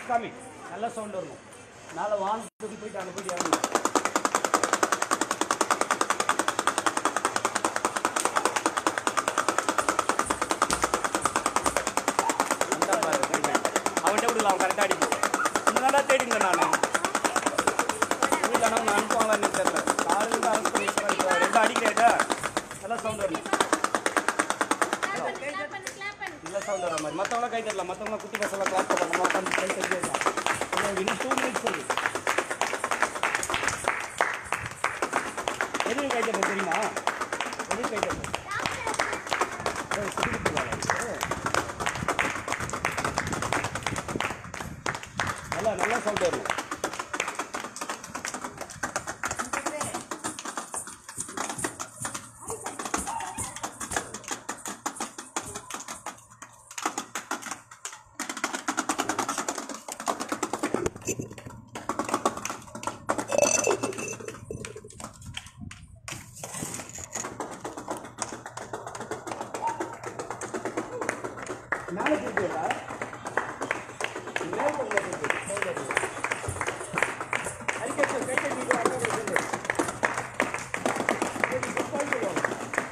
காமி நல்ல சவுண்ட் வரணும் மேலே வானத்துக்கு போயிட்டு அங்கே போயிட்டு இறங்கணும் வந்தான் பாரு, கைகள். அவன்கிட்ட விடல அவன் கரெக்டாக அடிக்கும் முன்னாடி தேடிங்க நான் வீட்டில் நான் அனுப்புவாங்களான்னு தெரியல காலையில் அரசு பண்ணி வச்சுருக்காங்க. ரெண்டு அடிக்கிறேட்டா நல்லா சவுண்ட் வரணும் நல்ல சவுண்ட் வர மாதிரி மற்றவங்களாம் கை தரலாம் மற்றவங்க குட்டி பசங்களாம் கிளாஸ் பண்ணலாம் நம்ம உட்காந்து கை தட்டி இருக்கலாம் இன்னும் டூ மினிட்ஸ் சொல்லு எதுக்கு கை தட்டணும் தெரியுமா எதுக்கு கை தட்டணும் ஏய், சொல்லிக் கொடுத்துருவாங்களா இது? நல்லா நல்லா சவுண்ட் வரும் மேலே தூக்கிடா மேலே கொண்டு வந்து சவுண்ட் வரும் அரிக்கச்சு கை தட்டிட்டு அங்கே போய் சொல்லு சரி, good point சொல்லுவாங்க.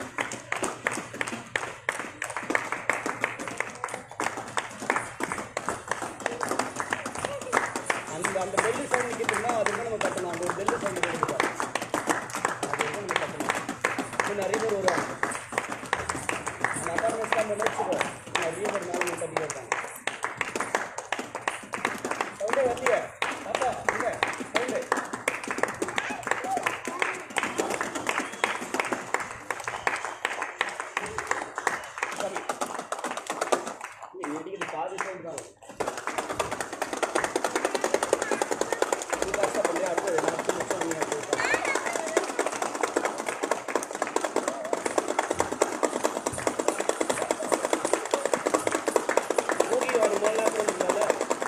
அந்த அந்த பெல்லு சவுண்ட் கேட்டுனா அது வந்து நம்ம கட்டணும் அந்த ஒரு பெல்லு சவுண்ட் கேட்டுக்கலாம் அது வந்து நம்ம கட்டணும் இன்னும் நிறைய பேர் வருவாங்க அந்த அட்டானமஸ் நம்ம நினைச்சுக்கோ நிறைய பேர் மேலே வந்து கட்டி இருக்காங்க சவுண்டே வரலையே பாப்பா இங்க சவுண்டு கம்மி நீ அடிக்கிறது பாதி சவுண்ட் தான் வரும். நீ கஷ்டப்பட்டு அடுத்தது நாற்பது நிமிஷம் நீ அடுத்தது பண்ணு. ஓடி ஒரு முதல்ல போட்டுருந்தால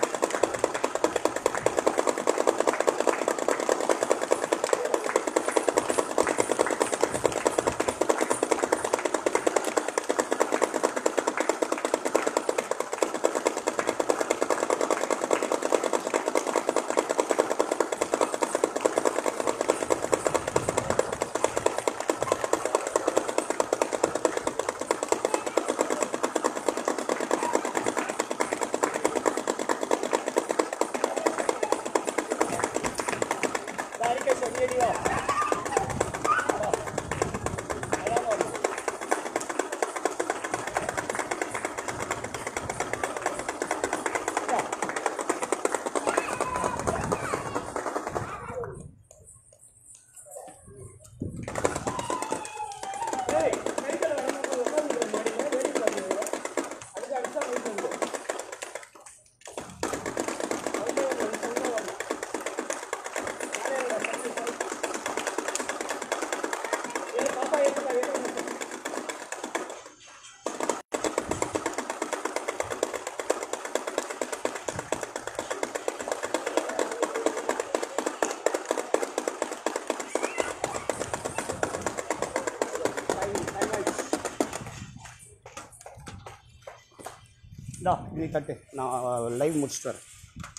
அறிக்கை சொல்லியடியோ ஏய் கைகளை வரணும் உட்காந்து வெடி பண்ணுங்க அதுக்கு அடுத்த போய் சொல்லுங்க அவங்க ஒரு சொல்ல வரணும் பாப்பா ஏற்றுக்கா ஏற்றுக்கா இந்தா நீ தட்டு நான் லைவ் முடிச்சுட்டு வரேன்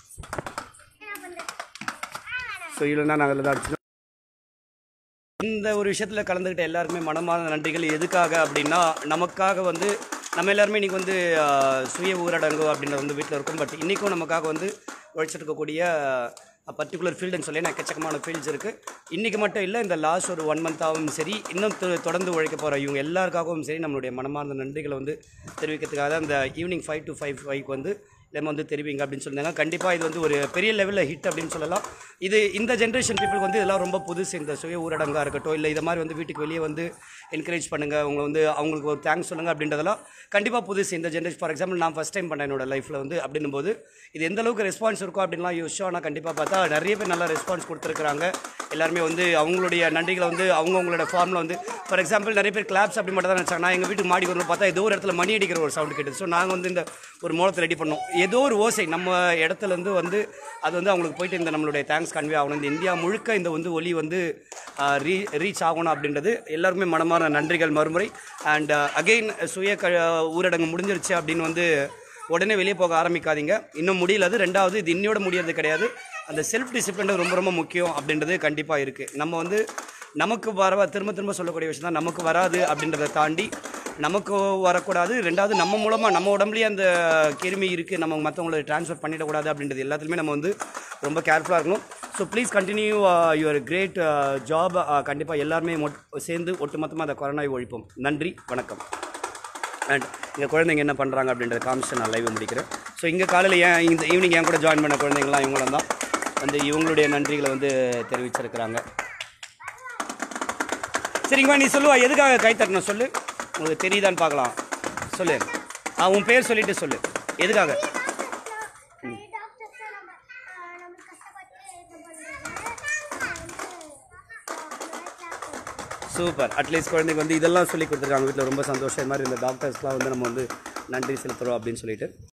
ஸோ இல்லைன்னா நாங்கள் தான் அடிச்சு இந்த ஒரு விஷயத்தில் கலந்துக்கிட்ட எல்லாருக்குமே மனமார்ந்த நன்றிகள் எதுக்காக அப்படின்னா நமக்காக வந்து நம்ம எல்லாருமே இன்றைக்கி வந்து ஆஹ், சுய ஊரடங்கு அப்படின்றது வந்து வீட்டில் இருக்கும் பட் இன்றைக்கும் நமக்காக வந்து உழைச்சிருக்கக்கூடிய பர்டிகுலர் ஃபீல்டுன்னு சொல்லி நான் எக்கச்சக்கமான ஃபீல்ட்ஸ் இருக்குது இன்றைக்கி மட்டும் இல்லை இந்த லாஸ்ட் ஒரு ஒன் மந்த்தாகவும் சரி இன்னும் தொ- தொடர்ந்து உழைக்க போகிற இவங்க எல்லாருக்காகவும் சரி நம்மளுடைய மனமார்ந்த நன்றிகளை வந்து தெரிவிக்கிறதுக்காக தான் இந்த ஈவினிங் ஃபைவ் டு ஃபைவ் ஃபைவ்க்கு வந்து நம்ம வந்து தெரிவிங்க அப்படின்னு சொல்லியிருந்தாங்க கண்டிப்பாக இது வந்து ஒரு பெரிய லெவலில் ஹிட் அப்படின்னு சொல்லலாம் இது இந்த ஜென்ரேஷன் பீப்புளுக்கு வந்து இதெல்லாம் ரொம்ப புதுசு இந்த சுய ஊரடங்காக இருக்கட்டும் இல்லை இது மாதிரி வந்து வீட்டுக்கு வெளியே வந்து என்கரேஜ் பண்ணுங்கள் உங்களை வந்து அவங்களுக்கு ஒரு தேங்க்ஸ் சொல்லுங்கள் அப்படின்றதெல்லாம் கண்டிப்பாக புதுசு இந்த ஜென்ரேஷன் ஃபார் எக்ஸாம்பிள் நான் ஃபஸ்ட் டைம் பண்ணேன் என்னோட லைஃப்பில் வந்து அப்படின்னும் போது இது எந்த அளவுக்கு ரெஸ்பான்ஸ் இருக்கும் அப்படின்லாம் யோசிச்சோம் ஆனால் கண்டிப்பாக பார்த்தா நிறைய பேர் நல்லா ரெஸ்பான்ஸ் கொடுத்துருக்குறாங்க எல்லாருமே வந்து அவங்களுடைய நன்றிகளை வந்து அவங்கவுங்களோட ஃபார்மில் வந்து ஃபார் எக்ஸாம்பிள் நிறைய பேர் கிளாப்ஸ் அப்படி மட்டும் தான் நினச்சாங்க நான் எங்கள் வீட்டுக்கு மாடி வரணும் பார்த்தா ஏதோ ஒரு இடத்துல மணி அடிக்கிற ஒரு சவுண்ட் கேட்டது ஸோ நாங்கள் வந்து இந்த ஒரு மூலத்தை ரெடி பண்ணோம் ஏதோ ஒரு ஓசை நம்ம இடத்துல இருந்து வந்து அது வந்து அவங்களுக்கு போயிட்டு இந்த நம்மளுடைய தேங்க்ஸ் கன்வே ஆகணும் இந்த இந்தியா முழுக்க இந்த வந்து ஒலி வந்து ரீ ரீச் ஆகணும் அப்படின்றது எல்லாருமே மனமான நன்றிகள் மறுமுறை அண்ட் அகெயின் சுய க ஊரடங்கு முடிஞ்சிருச்சு அப்படின்னு வந்து உடனே வெளியே போக ஆரம்பிக்காதீங்க இன்னும் முடியல அது ரெண்டாவது இது இன்னையோட முடியறது கிடையாது அந்த செல்ஃப் டிசிப்ளின் ரொம்ப ரொம்ப முக்கியம் அப்படின்றது கண்டிப்பாக இருக்குது நம்ம வந்து நமக்கு வர திரும்ப திரும்ப சொல்லக்கூடிய விஷயம் தான் நமக்கு வராது அப்படின்றத தாண்டி நமக்கு வரக்கூடாது ரெண்டாவது நம்ம மூலமாக நம்ம உடம்புலயே அந்த கிருமி இருக்குது நம்ம மற்றவங்களை ட்ரான்ஸ்ஃபர் பண்ணிடக்கூடாது அப்படின்றது எல்லாத்துலேயுமே நம்ம வந்து ரொம்ப கேர்ஃபுல்லாக இருக்கணும் so please continue your great job கண்டிப்பாக எல்லாருமே மொட்- சேர்ந்து ஒட்டுமொத்தமாக அந்த கொரோனாவை ஒழிப்போம் நன்றி வணக்கம் அண்ட் இங்கே குழந்தைங்க என்ன பண்ணுறாங்க அப்படின்றத காமிச்சு நான் லைவ் முடிக்கிறேன் ஸோ இங்கே காலையில் ஏன் இந்த ஈவினிங் என் கூட ஜாயின் பண்ண குழந்தைங்களாம் இவங்களும் தான் வந்து இவங்களுடைய நன்றிகளை வந்து தெரிவிச்சிருக்கிறாங்க சரிங்கம்மா நீ சொல்லுவா எதுக்காக கை தட்டணும் சொல்லு உங்களுக்கு தெரியுதான்னு பார்க்கலாம் சொல்லு ஆ உன் பேர் சொல்லிட்டு சொல்லு எதுக்காக நிறைய டாக்டர்ஸ் நம்ம ஆஹ் நம்ம கஷ்டப்பட்டு இது பண்றாங்க சூப்பர் அட்லீஸ்ட் குழந்தைக்கு வந்து இதெல்லாம் சொல்லி கொடுத்துருக்காங்க வீட்டில் ரொம்ப சந்தோஷம் இது மாதிரி இந்த டாக்டர்ஸ்லாம் வந்து நம்ம வந்து நன்றி செலுத்துகிறோம் அப்படின்னு சொல்லிட்டு